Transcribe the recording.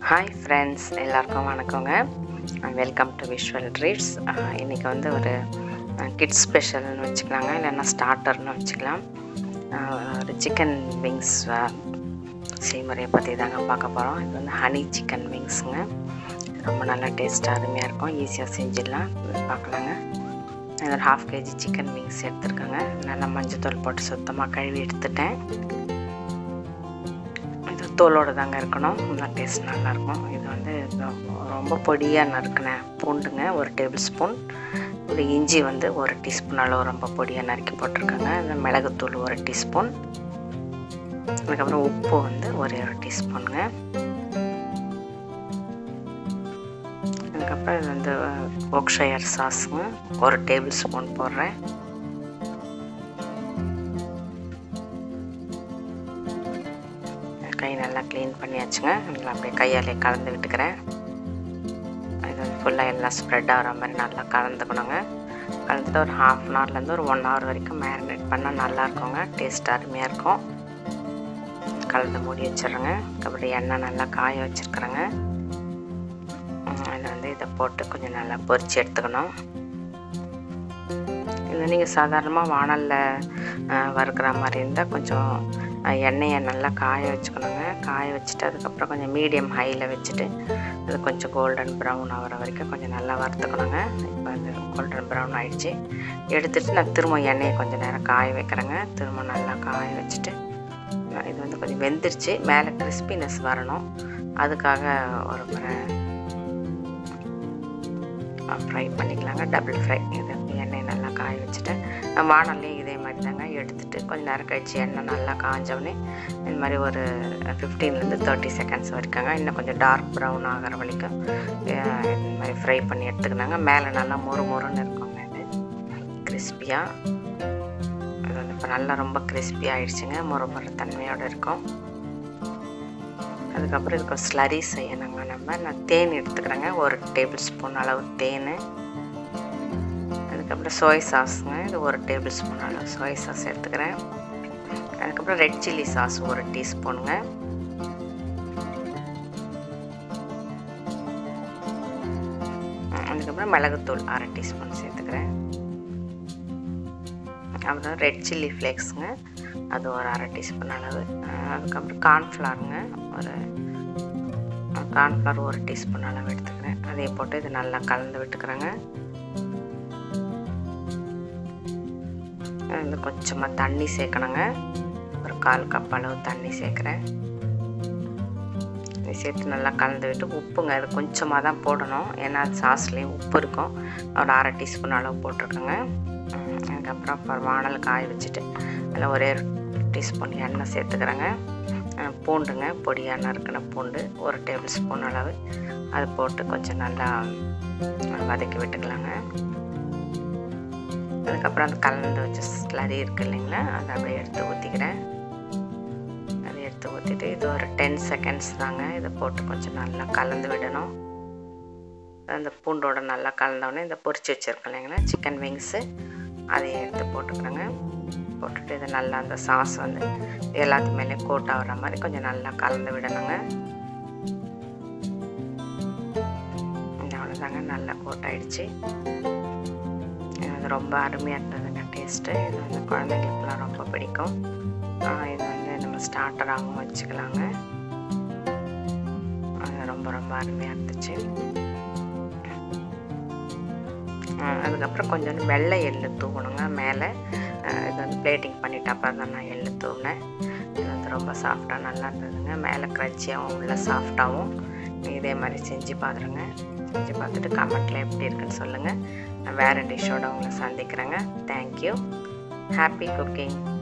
hi friends எல்லாருக்கும் வணக்கங்க welcome to visual treats இன்றைக்கி வந்து ஒரு கிட்ஸ் ஸ்பெஷல்னு வச்சுக்கலாங்க இல்லைன்னா ஸ்டார்டர்னு வச்சுக்கலாம் அஹ், ஒரு சிக்கன் விங்ஸ் செய்முறையை பற்றி தாங்க பார்க்க போகிறோம் இது வந்து ஹனி சிக்கன் விங்ஸுங்க ரொம்ப நல்லா டேஸ்ட்டாக அருமையாக இருக்கும் ஈஸியாக செஞ்சிடலாம் இது பார்க்கலாங்க இது ஒரு ஹாஃப் கேஜி சிக்கன் விங்ஸ் எடுத்துருக்கேங்க நல்லா மஞ்சத்தூள் போட்டு சுத்தமாக கழுவி எடுத்துட்டேன் இது தோலோடு தாங்க இருக்கணும் நல்லா டேஸ்ட் நல்லாயிருக்கும் இது வந்து ரொ- ரொம்ப பொடியாக நறுக்கின பூண்டுங்க ஒரு டேபிள் ஸ்பூன் ஒரு இஞ்சி வந்து ஒரு டீஸ்பூன் அளவு ரொம்ப பொடியாக நறுக்கி போட்டிருக்கேங்க இந்த மிளகுத்தூள் ஒரு டீஸ்பூன் அதுக்கப்புறம் உப்பு வந்து ஒரே ஒரு டீஸ்பூனுங்க அதுக்கப்புறம் இது வந்து ஒக்ஷயர் சாஸுங்க ஒரு டேபிள் ஸ்பூன் போடுறேன் கை நல்லா க்ளீன் பண்ணியாச்சுங்க நல்லா அப்படியே கையாலே கலந்து விட்டுக்கிறேன் இது வந்து ஃபுல்லாக எல்லாம் ஸ்ப்ரெட் ஆகிற மாதிரி நல்லா கலந்துக்கணுங்க கலந்துட்டு ஒரு ஹாஃப் அன் ஹவர்லேருந்து ஒரு ஒன் ஹவர் வரைக்கும் மேரினேட் பண்ணால் நல்லா இருக்குங்க டேஸ்ட் அருமையாக இருக்கும் கலந்து மூடி வச்சிடுறேங்க அப்புறம் எண்ணெய் நல்லா காய வச்சுருக்குறேங்க அதில் வந்து இதை போட்டு கொஞ்சம் நல்லா பொரிச்சு எடுத்துக்கணும் இது நீங்கள் சாதாரணமாக வானலில் வறுக்கிற மாதிரி இருந்தால் கொஞ்சம் அஹ், எண்ணெயை நல்லா காய வச்சுக்கணுங்க காய வச்சுட்டு அதுக்கப்புறம் கொஞ்சம் மீடியம் ஹையில் வச்சுட்டு அது கொஞ்சம் கோல்டன் ப்ரௌன் ஆகிற வரைக்கும் கொஞ்சம் நல்லா வறுத்துக்கணுங்க இப்போ அது கோல்டன் ப்ரௌன் ஆயிடுச்சு எடுத்துட்டு நான் திரும்ப எண்ணெயை கொஞ்சம் நேரம் காய வைக்கிறேங்க திரும்ப நல்லா காய வச்சுட்டு அஹ், இது வந்து கொஞ்சம் வெந்துருச்சு மேலே கிறிஸ்பினஸ் வரணும் அதுக்காக ஒரு முறை ஃப்ரை பண்ணிக்கலாங்க டபுள் ஃப்ரை இது எண்ணெய் நல்லா காய வச்சுட்டு வானல்லையும் இதே மாதிரி தாங்க எடுத்துட்டு கொஞ்ச நேரம் கழிச்சு எண்ணெய் நல்லா காஞ்சவுடனே இந்த மாதிரி ஒரு ஃபிஃப்டீன்லேருந்து தேர்ட்டி செகண்ட்ஸ் வரைக்குங்க இன்னும் கொஞ்சம் டார்க் ப்ரௌன் ஆகிற வரைக்கும் அஹ், இந்த மாதிரி ஃப்ரை பண்ணி எடுத்துக்கலாங்க மேலே நல்லா மொறு மொறுன்னு இருக்குங்க இது கிறிஸ்பியாக இது வந்து இப்போ நல்லா ரொம்ப கிறிஸ்பி ஆயிடுச்சுங்க மொறு மொறு தன்மையோடு இருக்கும் அதுக்கப்புறம் இதுக்கு ஸ்லரி செய்யணுங்க நம்ம நான் தேன் எடுத்துக்கிறேங்க ஒரு டேபிள் ஸ்பூன் அளவு தேன் அதுக்கப்புறம் சோய் சாஸுங்க இது ஒரு டேபிள் ஸ்பூன் அளவு சோய் சாஸ் எடுத்துக்கிறேன் அதுக்கப்புறம் ரெட் சில்லி சாஸ் ஒரு டீஸ்பூனுங்க அதுக்கப்புறம் மிளகுத்தூள் அரை டீஸ்பூன் சேர்த்துக்கிறேன் அப்புறம் ரெட் சில்லி ஃப்ளேக்ஸுங்க அது ஒரு அரை டீஸ்பூன் அளவு அஹ் அதுக்கப்புறம் கார்ன்ஃப்ளவருங்க ஒரு கார்ன்ஃப்ளவர் ஒரு டீஸ்பூன் அளவு எடுத்துக்கிறேன் அதை போட்டு இது நல்லா கலந்து விட்டுக்கிறேங்க வந்து கொஞ்சமாக தண்ணி சேர்க்கணுங்க ஒரு கால் கப் அளவு தண்ணி சேர்க்குறேன் இதை சேர்த்து நல்லா கலந்து விட்டு உப்புங்க அது கொஞ்சமாக தான் போடணும் ஏன்னா அது சாஸ்லேயும் உப்பு இருக்கும் ஒரு அரை டீஸ்பூன் அளவு போட்டிருக்கேங்க உம், அதுக்கப்புறம் அப்புறம் வானல் காய வச்சுட்டு அதில் ஒரே ஒரு டீஸ்பூன் எண்ணெய் சேர்த்துக்கிறேங்க அஹ், பூண்டுங்க பொடியாக நறுக்கின பூண்டு ஒரு டேபிள் ஸ்பூன் அளவு அது போட்டு கொஞ்சம் நல்லா வதக்கி விட்டுக்கலாங்க அதுக்கப்புறம் அந்த கலந்து வச்ச ஸ்லரி இருக்கு இல்லைங்களா அதை அப்படியே எடுத்து ஊற்றிக்கிறேன் அதை எடுத்து ஊற்றிட்டு இது ஒரு டென் செகண்ட்ஸ் தாங்க இதை போட்டு கொஞ்சம் நல்லா கலந்து விடணும் அந்த பூண்டோட நல்லா கலந்தோடனே இந்த பொரிச்சு வச்சுருக்கோம் இல்லைங்களா சிக்கன் விங்ஸு அதை எடுத்து போட்டுக்கிறேங்க போட்டுட்டு இது நல்லா அந்த சாஸ் வந்து எல்லாத்து மேலே கோட் ஆகிற மாதிரி கொஞ்சம் நல்லா கலந்து விடணுங்க இந்த அவ்வளோதாங்க நல்லா கோட் ஆயிடுச்சு இது வந்து ரொம்ப அருமையாக இருந்ததுங்க டேஸ்ட்டு இது வந்து குழந்தைங்களுக்குலாம் ரொம்ப பிடிக்கும் ஆஹ் இது வந்து நம்ம ஸ்டார்டராகவும் வச்சுக்கலாங்க அது ரொம்ப ரொம்ப அருமையாக இருந்துச்சு ஆஹ் அதுக்கப்புறம் கொஞ்சோண்டு வெள்ளை எள்ளு தூவணுங்க மேலே ஆஹ் இது வந்து பிளேட்டிங் பண்ணிட்டு அப்புறம் தான் நான் எள்ளு தூவினேன் இது வந்து ரொம்ப சாஃப்டாக நல்லா இருந்ததுங்க மேலே க்ரன்ச்சியாகவும் உள்ள சாஃப்டாகவும் இதே மாதிரி செஞ்சு பார்த்துருங்க செஞ்சு பார்த்துட்டு கமெண்ட்டில் எப்படி இருக்குன்னு சொல்லுங்கள் நான் வேறு டிஷ்ஷோட உங்களை சந்திக்கிறேங்க தேங்க்யூ ஹாப்பி குக்கிங்